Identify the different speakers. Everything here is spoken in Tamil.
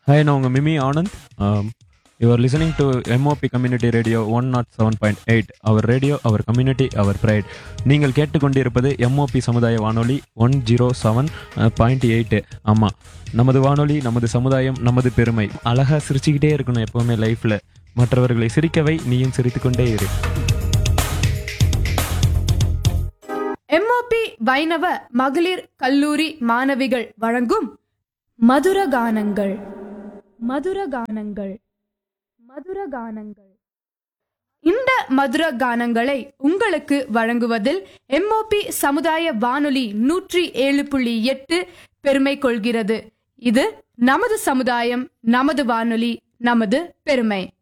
Speaker 1: ஹாய் நான் உங்கள் Mimi Anand you are listening to MOP community radio one not seven point eight our radio our community our pride நீங்கள் கேட்டுக்கொண்டிருப்பது எம்ஓபி சமுதாய வானொலி one zero seven point eight ஆமாம் நமது வானொலி நமது சமுதாயம் நமது பெருமை அழகாக சிரிச்சுக்கிட்டே இருக்கணும் எப்போவுமே லைஃப்பில் மற்றவர்களை சிரிக்கவை நீயும் சிரித்துக்கொண்டே இரு
Speaker 2: எம்ஓபி வைணவ மகளிர் கல்லூரி மாணவிகள் வழங்கும் மதுர கானங்கள் மதுர கானங்கள் மதுர கானங்கள் இந்த மதுர கானங்களை உங்களுக்கு வழங்குவதில் எம்ஓபி சமுதாய வானொலி நூற்றி ஏழு புள்ளி எட்டு பெருமை கொள்கிறது இது நமது சமுதாயம் நமது வானொலி நமது பெருமை